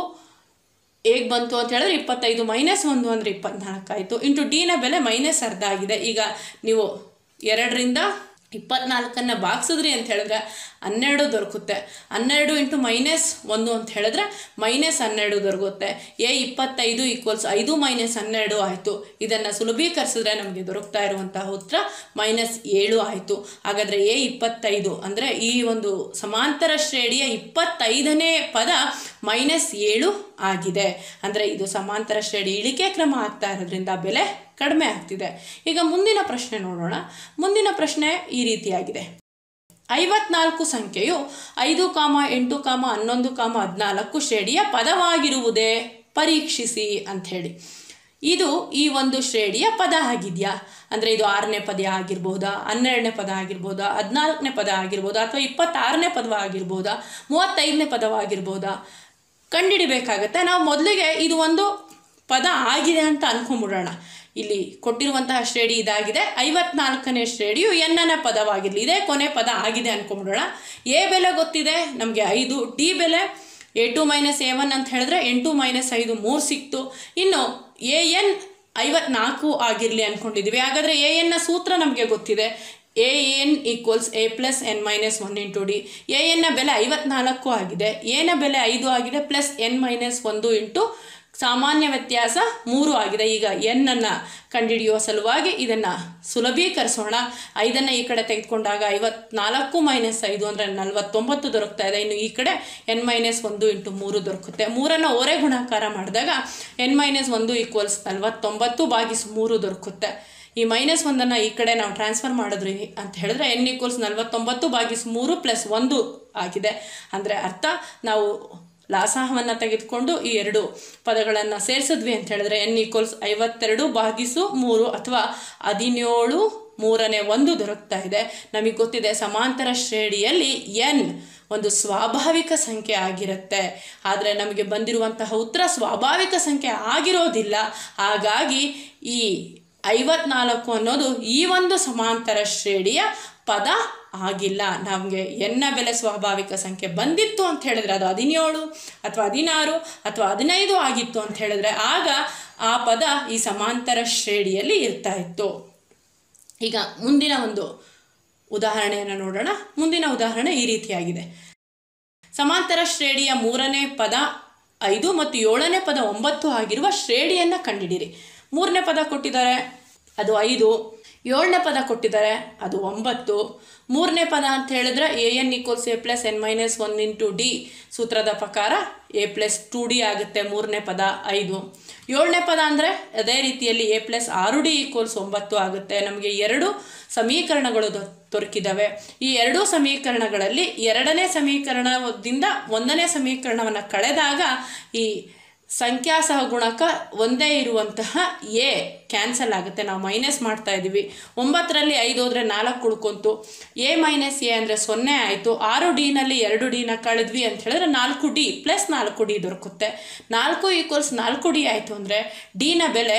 ಹೇಗೆ ಬಂತು ಅಂತ ಹೇಳಿದ್ರೆ ಇಪ್ಪತ್ತೈದು ಮೈನಸ್ ಒಂದು ಅಂದರೆ ಇಪ್ಪತ್ನಾಲ್ಕು ಆಯಿತು ಇಂಟು ಡಿನ ಬೆಲೆ ಮೈನಸ್ ಅರ್ಧ ಆಗಿದೆ ಈಗ ನೀವು ಎರಡರಿಂದ ಇಪ್ಪತ್ನಾಲ್ಕನ್ನು ಬಾಗಿಸಿದ್ರಿ ಅಂತ ಹೇಳಿದ್ರೆ ಹನ್ನೆರಡು ದೊರಕುತ್ತೆ ಹನ್ನೆರಡು ಇಂಟು ಮೈನಸ್ ಒಂದು ಅಂತ ಹೇಳಿದ್ರೆ ಮೈನಸ್ ಹನ್ನೆರಡು ದೊರಕುತ್ತೆ ಎ ಇಪ್ಪತ್ತೈದು ಈಕ್ವಲ್ಸ್ ಐದು ಮೈನಸ್ ಹನ್ನೆರಡು ಆಯಿತು ಇದನ್ನು ಸುಲಭೀಕರಿಸಿದ್ರೆ ನಮಗೆ ದೊರಕ್ತಾ ಇರುವಂತಹ ಉತ್ತರ ಮೈನಸ್ ಏಳು ಆಯಿತು ಹಾಗಾದರೆ ಎ ಇಪ್ಪತ್ತೈದು ಅಂದರೆ ಈ ಒಂದು ಸಮಾಂತರ ಶ್ರೇಣಿಯ ಇಪ್ಪತ್ತೈದನೇ ಪದ ಮೈನಸ್ ಏಳು ಆಗಿದೆ ಅಂದರೆ ಇದು ಸಮಾಂತರ ಶ್ರೇಣಿ ಇಳಿಕೆ ಕ್ರಮ ಆಗ್ತಾ ಇರೋದ್ರಿಂದ ಬೆಲೆ ಕಡಿಮೆ ಆಗ್ತಿದೆ ಈಗ ಮುಂದಿನ ಪ್ರಶ್ನೆ ನೋಡೋಣ ಮುಂದಿನ ಪ್ರಶ್ನೆ ಈ ರೀತಿಯಾಗಿದೆ ಐವತ್ನಾಲ್ಕು ಸಂಖ್ಯೆಯು ಐದು ಕಾಮ ಎಂಟು ಕಾಮ ಹನ್ನೊಂದು ಕಾಮ ಹದಿನಾಲ್ಕು ಶ್ರೇಣಿಯ ಪದವಾಗಿರುವುದೇ ಪರೀಕ್ಷಿಸಿ ಅಂಥೇಳಿ ಇದು ಈ ಒಂದು ಶ್ರೇಣಿಯ ಪದ ಆಗಿದೆಯಾ ಅಂದರೆ ಇದು ಆರನೇ ಪದ ಆಗಿರ್ಬೋದಾ ಹನ್ನೆರಡನೇ ಪದ ಆಗಿರ್ಬೋದಾ ಹದಿನಾಲ್ಕನೇ ಪದ ಆಗಿರ್ಬೋದಾ ಅಥವಾ ಇಪ್ಪತ್ತಾರನೇ ಪದವಾಗಿರ್ಬೋದಾ ಮೂವತ್ತೈದನೇ ಪದವಾಗಿರ್ಬೋದಾ ಕಂಡುಹಿಡಿಬೇಕಾಗತ್ತೆ ನಾವು ಮೊದಲಿಗೆ ಇದು ಒಂದು ಪದ ಆಗಿದೆ ಅಂತ ಅನ್ಕೊಂಬಿಡೋಣ ಇಲ್ಲಿ ಕೊಟ್ಟಿರುವಂತಹ ಶ್ರೇಣಿ ಇದಾಗಿದೆ ಐವತ್ನಾಲ್ಕನೇ ಶ್ರೇಣಿಯು ಎನ್ನನ ಪದವಾಗಿರಲಿ ಇದೇ ಕೊನೆ ಪದ ಆಗಿದೆ ಅನ್ಕೊಂಬಿಡೋಣ ಎ ಬೆಲೆ ಗೊತ್ತಿದೆ ನಮಗೆ ಐದು ಡಿ ಬೆಲೆ A two minus A one ಅಂತ ಹೇಳಿದ್ರೆ ಎಂಟು ಮೈನಸ್ ಐದು ಮೂರು ಸಿಕ್ತು ಇನ್ನು ಎ ಎನ್ ಐವತ್ನಾಲ್ಕು ಆಗಿರಲಿ ಅಂದ್ಕೊಂಡಿದ್ದೀವಿ ಹಾಗಾದರೆ ಎ ಎನ್ನ ಸೂತ್ರ ನಮಗೆ ಗೊತ್ತಿದೆ A N equals A plus N minus one into D A ಎನ್ನ ಬೆಲೆ ಐವತ್ನಾಲ್ಕು ಆಗಿದೆ ಎನ ಬೆಲೆ ಐದು ಆಗಿದೆ ಪ್ಲಸ್ ಎನ್ ಮೈನಸ್ ಒಂದು ಇಂಟು ಸಾಮಾನ್ಯ ವ್ಯತ್ಯಾಸ ಮೂರು ಆಗಿದೆ ಈಗ ಎನ್ನನ್ನು ಕಂಡುಹಿಡಿಯುವ ಸಲುವಾಗಿ ಇದನ್ನು ಸುಲಭೀಕರಿಸೋಣ ಐದನ್ನು ಈ ಕಡೆ ತೆಗೆದುಕೊಂಡಾಗ ಐವತ್ನಾಲ್ಕು ಮೈನಸ್ ಐದು ಅಂದರೆ ನಲವತ್ತೊಂಬತ್ತು ದೊರಕ್ತಾ ಇದೆ ಇನ್ನು ಈ ಕಡೆ ಎನ್ ಮೈನಸ್ ಒಂದು ಇಂಟು ಮೂರು ದೊರಕುತ್ತೆ ಮೂರನ್ನು ಓರೆ ಗುಣಾಕಾರ ಮಾಡಿದಾಗ ಎನ್ ಮೈನಸ್ ಒಂದು ಈಕ್ವಲ್ಸ್ ನಲವತ್ತೊಂಬತ್ತು ಬಾಗಿಸು ಮೂರು ದೊರಕುತ್ತೆ ಈ ಮೈನಸ್ ಒಂದನ್ನು ಈ ಕಡೆ ನಾವು ಟ್ರಾನ್ಸ್ಫರ್ ಮಾಡಿದ್ರಿ ಅಂತ ಹೇಳಿದ್ರೆ ಎನ್ ಈಕ್ವಲ್ಸ್ ನಲವತ್ತೊಂಬತ್ತು ಬಾಗಿಸು ಮೂರು ಪ್ಲಸ್ ಒಂದು ಆಗಿದೆ ಅಂದರೆ ಅರ್ಥ ನಾವು ಲಾಸಾಹವನ್ನು ತೆಗೆದುಕೊಂಡು ಈ ಎರಡು ಪದಗಳನ್ನು ಸೇರಿಸಿದ್ವಿ ಅಂತ ಹೇಳಿದ್ರೆ ಎನ್ ಈಕ್ವಲ್ಸ್ ಐವತ್ತೆರಡು ಬಾಗಿಸು ಮೂರು ಅಥವಾ ಹದಿನೇಳು ಮೂರನೇ ಒಂದು ದೊರಕ್ತಾ ಇದೆ ನಮಗೆ ಗೊತ್ತಿದೆ ಸಮಾಂತರ ಶ್ರೇಣಿಯಲ್ಲಿ ಎನ್ ಒಂದು ಸ್ವಾಭಾವಿಕ ಸಂಖ್ಯೆ ಆಗಿರುತ್ತೆ ಆದರೆ ನಮಗೆ ಬಂದಿರುವಂತಹ ಉತ್ತರ ಸ್ವಾಭಾವಿಕ ಸಂಖ್ಯೆ ಆಗಿರೋದಿಲ್ಲ ಹಾಗಾಗಿ ಈ ಐವತ್ನಾಲ್ಕು ಅನ್ನೋದು ಈ ಒಂದು ಸಮಾಂತರ ಶ್ರೇಣಿಯ ಪದ ಆಗಿಲ್ಲ ನಮಗೆ ಎನ್ನ ಬೆಲೆ ಸ್ವಾಭಾವಿಕ ಸಂಖ್ಯೆ ಬಂದಿತ್ತು ಅಂತ ಹೇಳಿದ್ರೆ ಅದು ಹದಿನೇಳು ಅಥವಾ ಹದಿನಾರು ಅಥವಾ ಹದಿನೈದು ಆಗಿತ್ತು ಅಂತ ಹೇಳಿದ್ರೆ ಆಗ ಆ ಪದ ಈ ಸಮಾಂತರ ಶ್ರೇಣಿಯಲ್ಲಿ ಇರ್ತಾ ಇತ್ತು ಈಗ ಮುಂದಿನ ಒಂದು ಉದಾಹರಣೆಯನ್ನು ನೋಡೋಣ ಮುಂದಿನ ಉದಾಹರಣೆ ಈ ರೀತಿಯಾಗಿದೆ ಸಮಾಂತರ ಶ್ರೇಣಿಯ ಮೂರನೇ ಪದ ಐದು ಮತ್ತು ಏಳನೇ ಪದ ಒಂಬತ್ತು ಆಗಿರುವ ಶ್ರೇಣಿಯನ್ನು ಕಂಡಿಡಿರಿ ಮೂರನೇ ಪದ ಕೊಟ್ಟಿದ್ದಾರೆ ಅದು ಐದು ಏಳನೇ ಪದ ಕೊಟ್ಟಿದ್ದಾರೆ ಅದು ಒಂಬತ್ತು ಮೂರನೇ ಪದ ಅಂತ ಹೇಳಿದ್ರೆ A N equals A plus N minus one into D ಸೂತ್ರದ ಪ್ರಕಾರ ಎ ಪ್ಲಸ್ ಟು ಡಿ ಆಗುತ್ತೆ ಮೂರನೇ ಪದ ಐದು ಏಳನೇ ಪದ ಅಂದರೆ ಅದೇ ರೀತಿಯಲ್ಲಿ ಎ ಪ್ಲಸ್ ಆರು ಡಿ ಈಕ್ವಲ್ಸ್ ಒಂಬತ್ತು ಆಗುತ್ತೆ ನಮಗೆ ಎರಡು ಸಮೀಕರಣಗಳು ದೊ ದೊರಕಿದ್ದಾವೆ ಈ ಎರಡೂ ಸಮೀಕರಣಗಳಲ್ಲಿ ಎರಡನೇ ಸಮೀಕರಣದಿಂದ ಒಂದನೇ ಸಮೀಕರಣವನ್ನು ಕಳೆದಾಗ ಈ ಸಂಖ್ಯಾ ಸಹಗುಣಕ ಒಂದೇ ಇರುವಂತಹ ಎ ಕ್ಯಾನ್ಸಲ್ ಆಗುತ್ತೆ ನಾವು ಮೈನಸ್ ಮಾಡ್ತಾ ಇದ್ದೀವಿ ಒಂಬತ್ತರಲ್ಲಿ ಐದು ಹೋದರೆ ನಾಲ್ಕು ಉಳ್ಕೊಂತು ಎ ಮೈನಸ್ ಎ ಅಂದರೆ ಸೊನ್ನೆ ಆಯಿತು ಆರು ಡಿನಲ್ಲಿ ಎರಡು ಡಿನ ಕಳೆದ್ವಿ ಅಂತ ಹೇಳಿದ್ರೆ ನಾಲ್ಕು ಡಿ ಪ್ಲಸ್ ನಾಲ್ಕು ಡಿ ದೊರಕುತ್ತೆ ನಾಲ್ಕು ಈಕ್ವಲ್ಸ್ ನಾಲ್ಕು ಡಿ ಆಯಿತು ಅಂದರೆ ಡಿನ ಬೆಲೆ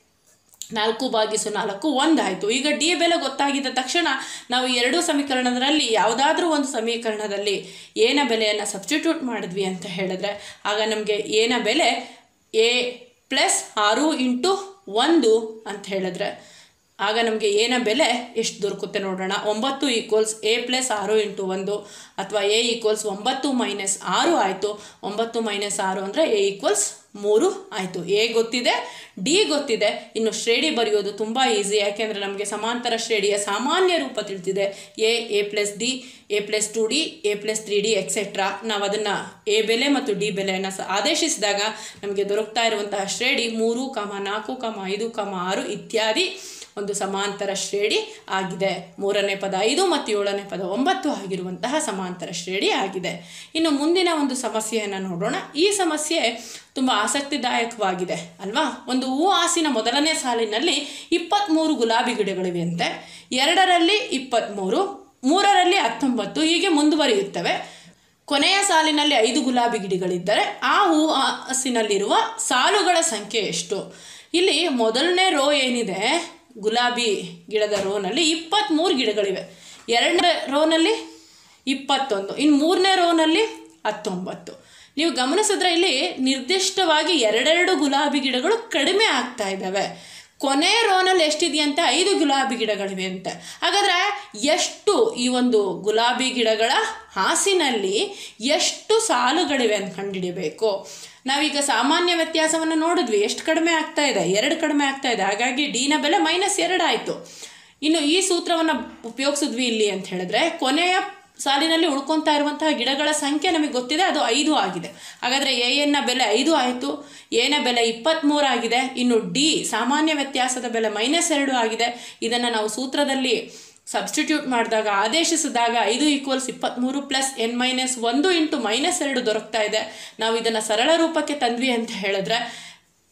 ನಾಲ್ಕು ಭಾಗಿಸು ನಾಲ್ಕು ಒಂದಾಯಿತು ಈಗ ಡಿ ಬೆಲೆ ಗೊತ್ತಾಗಿದ್ದ ತಕ್ಷಣ ನಾವು ಎರಡೂ ಸಮೀಕರಣದಲ್ಲಿ ಯಾವುದಾದ್ರೂ ಒಂದು ಸಮೀಕರಣದಲ್ಲಿ ಏನ ಬೆಲೆಯನ್ನು ಸಬ್ಸ್ಟಿಟ್ಯೂಟ್ ಮಾಡಿದ್ವಿ ಅಂತ ಹೇಳಿದ್ರೆ ಆಗ ನಮಗೆ ಏನ ಬೆಲೆ ಎ ಪ್ಲಸ್ ಆರು ಇಂಟು ಒಂದು ಅಂತ ಹೇಳಿದ್ರೆ ಆಗ ನಮಗೆ ಏನ ಬೆಲೆ ಎಷ್ಟು ದೊರಕುತ್ತೆ ನೋಡೋಣ ಒಂಬತ್ತು ಈಕ್ವಲ್ಸ್ ಎ ಪ್ಲಸ್ ಆರು ಇಂಟು ಒಂದು ಅಥವಾ ಎ ಈಕ್ವಲ್ಸ್ ಒಂಬತ್ತು ಮೈನಸ್ ಆರು ಆಯಿತು ಒಂಬತ್ತು ಮೈನಸ್ ಆರು ಅಂದರೆ ಎ ಈಕ್ವಲ್ಸ್ ಮೂರು ಆಯಿತು ಎ ಗೊತ್ತಿದೆ ಡಿ ಗೊತ್ತಿದೆ ಇನ್ನು ಶ್ರೇಣಿ ಬರೆಯೋದು ತುಂಬ ಈಸಿ ಯಾಕೆಂದರೆ ನಮಗೆ ಸಮಾಂತರ ಶ್ರೇಣಿಯ ಸಾಮಾನ್ಯ ರೂಪ ತಿಳಿದಿದೆ A A plus D A plus two D A plus three D etcetera ನಾವು ಅದನ್ನು ಎ ಬೆಲೆ ಮತ್ತು ಡಿ ಬೆಲೆಯನ್ನು ಸ ಆದೇಶಿಸಿದಾಗ ನಮಗೆ ದೊರಕ್ತಾ ಇರುವಂತಹ ಶ್ರೇಣಿ ಮೂರು ಕಮ ನಾಲ್ಕು ಕಮ ಐದು ಕಮ ಆರು ಇತ್ಯಾದಿ ಒಂದು ಸಮಾಂತರ ಶ್ರೇಣಿ ಆಗಿದೆ ಮೂರನೇ ಪದ ಐದು ಮತ್ತು ಏಳನೇ ಪದ ಒಂಬತ್ತು ಆಗಿರುವಂತಹ ಸಮಾಂತರ ಶ್ರೇಣಿ ಆಗಿದೆ ಇನ್ನು ಮುಂದಿನ ಒಂದು ಸಮಸ್ಯೆಯನ್ನು ನೋಡೋಣ ಈ ಸಮಸ್ಯೆ ತುಂಬ ಆಸಕ್ತಿದಾಯಕವಾಗಿದೆ ಅಲ್ವಾ ಒಂದು ಹೂ ಹಾಸಿನ ಮೊದಲನೇ ಸಾಲಿನಲ್ಲಿ ಇಪ್ಪತ್ತ್ಮೂರು ಗುಲಾಬಿ ಗಿಡಗಳಿವೆ ಅಂತೆ ಎರಡರಲ್ಲಿ ಇಪ್ಪತ್ತ್ಮೂರು ಮೂರರಲ್ಲಿ ಹತ್ತೊಂಬತ್ತು ಹೀಗೆ ಮುಂದುವರಿಯುತ್ತವೆ ಕೊನೆಯ ಸಾಲಿನಲ್ಲಿ ಐದು ಗುಲಾಬಿ ಗಿಡಗಳಿದ್ದರೆ ಆ ಹೂ ಹಸಿನಲ್ಲಿರುವ ಸಾಲುಗಳ ಸಂಖ್ಯೆ ಎಷ್ಟು ಇಲ್ಲಿ ಮೊದಲನೇ ರೋ ಏನಿದೆ ಗುಲಾಬಿ ಗಿಡದ ರೋನಲ್ಲಿ ಇಪ್ಪತ್ತ್ಮೂರು ಗಿಡಗಳಿವೆ ಎರಡನೇ ರೋನಲ್ಲಿ ಇಪ್ಪತ್ತೊಂದು ಇನ್ನು ಮೂರನೇ ರೋನಲ್ಲಿ ಹತ್ತೊಂಬತ್ತು ನೀವು ಗಮನಿಸಿದ್ರೆ ಇಲ್ಲಿ ನಿರ್ದಿಷ್ಟವಾಗಿ ಎರಡೆರಡು ಗುಲಾಬಿ ಗಿಡಗಳು ಕಡಿಮೆ ಆಗ್ತಾ ಇದ್ದಾವೆ ಕೊನೆ ರೋನಲ್ಲಿ ಎಷ್ಟಿದೆಯಂತೆ ಐದು ಗುಲಾಬಿ ಗಿಡಗಳಿವೆ ಅಂತೆ ಹಾಗಾದರೆ ಎಷ್ಟು ಈ ಒಂದು ಗುಲಾಬಿ ಗಿಡಗಳ ಹಾಸಿನಲ್ಲಿ ಎಷ್ಟು ಸಾಲುಗಳಿವೆ ಅಂತ ಕಂಡುಹಿಡಿಯಬೇಕು ನಾವೀಗ ಸಾಮಾನ್ಯ ವ್ಯತ್ಯಾಸವನ್ನು ನೋಡಿದ್ವಿ ಎಷ್ಟು ಕಡಿಮೆ ಆಗ್ತಾ ಇದೆ ಎರಡು ಕಡಿಮೆ ಆಗ್ತಾ ಇದೆ ಹಾಗಾಗಿ ಡಿನ ಬೆಲೆ ಮೈನಸ್ ಎರಡು ಆಯಿತು ಇನ್ನು ಈ ಸೂತ್ರವನ್ನು ಉಪಯೋಗಿಸಿದ್ವಿ ಇಲ್ಲಿ ಅಂತ ಹೇಳಿದ್ರೆ ಕೊನೆಯ ಸಾಲಿನಲ್ಲಿ ಉಳ್ಕೊತಾ ಇರುವಂತಹ ಗಿಡಗಳ ಸಂಖ್ಯೆ ನಮಗೆ ಗೊತ್ತಿದೆ ಅದು ಐದು ಆಗಿದೆ ಹಾಗಾದರೆ ಎ ಎನ್ನ ಬೆಲೆ ಐದು ಆಯಿತು ಎನ ಬೆಲೆ ಇಪ್ಪತ್ತ್ಮೂರು ಆಗಿದೆ ಇನ್ನು ಡಿ ಸಾಮಾನ್ಯ ವ್ಯತ್ಯಾಸದ ಬೆಲೆ ಮೈನಸ್ ಎರಡು ಆಗಿದೆ ಇದನ್ನು ನಾವು ಸೂತ್ರದಲ್ಲಿ ಸಬ್ಸ್ಟಿಟ್ಯೂಟ್ ಮಾಡಿದಾಗ ಆದೇಶಿಸಿದಾಗ ಐದು ಈಕ್ವಲ್ಸ್ ಇಪ್ಪತ್ತ್ಮೂರು ಪ್ಲಸ್ ಎನ್ ಮೈನಸ್ ಒಂದು ಇಂಟು ಮೈನಸ್ ಎರಡು ದೊರಕ್ತಾ ಇದೆ ನಾವು ಇದನ್ನು ಸರಳ ರೂಪಕ್ಕೆ ತಂದ್ವಿ ಅಂತ ಹೇಳಿದ್ರೆ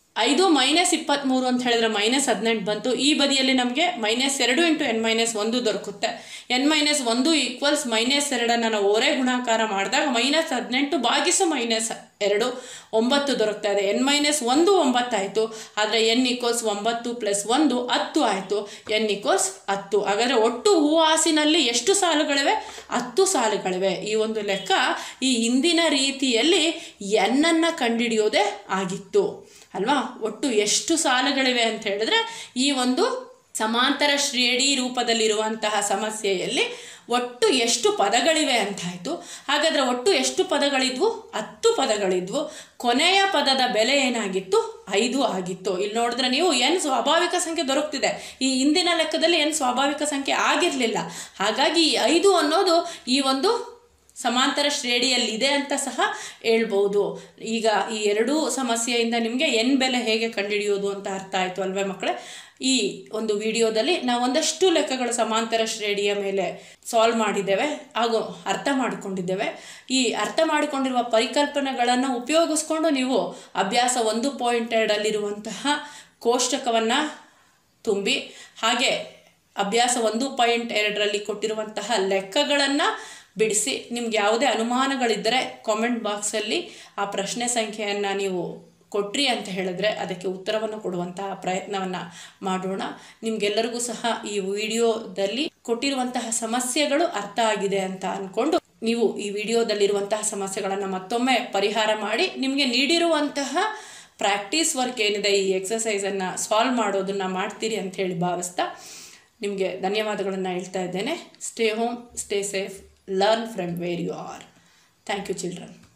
ಐದು ಮೈನಸ್ ಇಪ್ಪತ್ತ್ಮೂರು ಅಂತ ಹೇಳಿದ್ರೆ ಮೈನಸ್ ಹದಿನೆಂಟು ಬಂತು ಈ ಬದಿಯಲ್ಲಿ ನಮಗೆ ಮೈನಸ್ ಎರಡು ಇಂಟು ಎನ್ ಮೈನಸ್ ಒಂದು ದೊರಕುತ್ತೆ ಎನ್ ಮೈನಸ್ ಒಂದು ಈಕ್ವಲ್ಸ್ ಮೈನಸ್ ಎರಡನ್ನು ನಾವು ಓರೆ ಗುಣಾಕಾರ ಮಾಡಿದಾಗ ಮೈನಸ್ ಹದಿನೆಂಟು ಭಾಗಿಸು ಮೈನಸ್ ಎರಡು ಒಂಬತ್ತು ದೊರಕ್ತಾ ಇದೆ ಎನ್ ಮೈನಸ್ ಒಂದು ಒಂಬತ್ತಾಯಿತು ಆದರೆ ಎನ್ ಈಕ್ವಲ್ಸ್ ಒಂಬತ್ತು ಪ್ಲಸ್ ಒಂದು ಹತ್ತು ಆಯಿತು ಎನ್ ಈಕ್ವಲ್ಸ್ ಹತ್ತು ಹಾಗಾದರೆ ಒಟ್ಟು ಹೂವಾಸಿನಲ್ಲಿ ಎಷ್ಟು ಸಾಲುಗಳಿವೆ ಹತ್ತು ಸಾಲುಗಳಿವೆ ಈ ಒಂದು ಲೆಕ್ಕ ಈ ಹಿಂದಿನ ರೀತಿಯಲ್ಲಿ ಎನ್ನನ್ನು ಕಂಡುಹಿಡಿಯೋದೇ ಆಗಿತ್ತು ಅಲ್ವಾ ಒಟ್ಟು ಎಷ್ಟು ಸಾಲುಗಳಿವೆ ಅಂತ ಹೇಳಿದ್ರೆ ಈ ಒಂದು ಸಮಾಂತರ ಶ್ರೇಣಿ ರೂಪದಲ್ಲಿರುವಂತಹ ಸಮಸ್ಯೆಯಲ್ಲಿ ಒಟ್ಟು ಎಷ್ಟು ಪದಗಳಿವೆ ಅಂತಾಯಿತು ಹಾಗಾದರೆ ಒಟ್ಟು ಎಷ್ಟು ಪದಗಳಿದ್ವು ಹತ್ತು ಪದಗಳಿದ್ವು ಕೊನೆಯ ಪದದ ಬೆಲೆ ಏನಾಗಿತ್ತು ಐದು ಆಗಿತ್ತು ಇಲ್ಲಿ ನೋಡಿದ್ರೆ ನೀವು ಎನ್ ಸ್ವಾಭಾವಿಕ ಸಂಖ್ಯೆ ದೊರಕ್ತಿದೆ ಈ ಹಿಂದಿನ ಲೆಕ್ಕದಲ್ಲಿ ಎನ್ ಸ್ವಾಭಾವಿಕ ಸಂಖ್ಯೆ ಆಗಿರಲಿಲ್ಲ ಹಾಗಾಗಿ ಈ ಐದು ಅನ್ನೋದು ಈ ಒಂದು ಸಮಾಂತರ ಶ್ರೇಣಿಯಲ್ಲಿದೆ ಅಂತ ಸಹ ಹೇಳ್ಬೋದು ಈಗ ಈ ಎರಡೂ ಸಮಸ್ಯೆಯಿಂದ ನಿಮಗೆ ಎನ್ ಬೆಲೆ ಹೇಗೆ ಕಂಡುಹಿಡಿಯೋದು ಅಂತ ಅರ್ಥ ಆಯಿತು ಅಲ್ವೇ ಮಕ್ಕಳೇ ಈ ಒಂದು ವಿಡಿಯೋದಲ್ಲಿ ನಾವು ಒಂದಷ್ಟು ಲೆಕ್ಕಗಳು ಸಮಾಂತರ ಶ್ರೇಣಿಯ ಮೇಲೆ ಸಾಲ್ವ್ ಮಾಡಿದ್ದೇವೆ ಹಾಗೂ ಅರ್ಥ ಮಾಡಿಕೊಂಡಿದ್ದೇವೆ ಈ ಅರ್ಥ ಮಾಡಿಕೊಂಡಿರುವ ಪರಿಕಲ್ಪನೆಗಳನ್ನು ಉಪಯೋಗಿಸ್ಕೊಂಡು ನೀವು ಅಭ್ಯಾಸ ಒಂದು ಪಾಯಿಂಟ್ ಎರಡಲ್ಲಿರುವಂತಹ ಕೋಷ್ಟಕವನ್ನು ತುಂಬಿ ಹಾಗೆ ಅಭ್ಯಾಸ ಒಂದು ಪಾಯಿಂಟ್ ಎರಡರಲ್ಲಿ ಕೊಟ್ಟಿರುವಂತಹ ಲೆಕ್ಕಗಳನ್ನು ಬಿಡಿಸಿ ನಿಮ್ಗೆ ಯಾವುದೇ ಅನುಮಾನಗಳಿದ್ದರೆ ಕಾಮೆಂಟ್ ಬಾಕ್ಸಲ್ಲಿ ಆ ಪ್ರಶ್ನೆ ಸಂಖ್ಯೆಯನ್ನು ನೀವು ಕೊಟ್ರಿ ಅಂತ ಹೇಳಿದ್ರೆ ಅದಕ್ಕೆ ಉತ್ತರವನ್ನು ಕೊಡುವಂತಹ ಪ್ರಯತ್ನವನ್ನು ಮಾಡೋಣ ನಿಮ್ಗೆಲ್ಲರಿಗೂ ಸಹ ಈ ವಿಡಿಯೋದಲ್ಲಿ ಕೊಟ್ಟಿರುವಂತಹ ಸಮಸ್ಯೆಗಳು ಅರ್ಥ ಆಗಿದೆ ಅಂತ ಅಂದ್ಕೊಂಡು ನೀವು ಈ ವಿಡಿಯೋದಲ್ಲಿರುವಂತಹ ಸಮಸ್ಯೆಗಳನ್ನು ಮತ್ತೊಮ್ಮೆ ಪರಿಹಾರ ಮಾಡಿ ನಿಮಗೆ ನೀಡಿರುವಂತಹ ಪ್ರಾಕ್ಟೀಸ್ ವರ್ಕ್ ಏನಿದೆ ಈ ಎಕ್ಸಸೈಸನ್ನು ಸಾಲ್ವ್ ಮಾಡೋದನ್ನು ಮಾಡ್ತೀರಿ ಅಂತ ಹೇಳಿ ಭಾವಿಸ್ತಾ ನಿಮಗೆ ಧನ್ಯವಾದಗಳನ್ನು ಹೇಳ್ತಾ ಇದ್ದೇನೆ stay home stay safe learn from where you are thank you children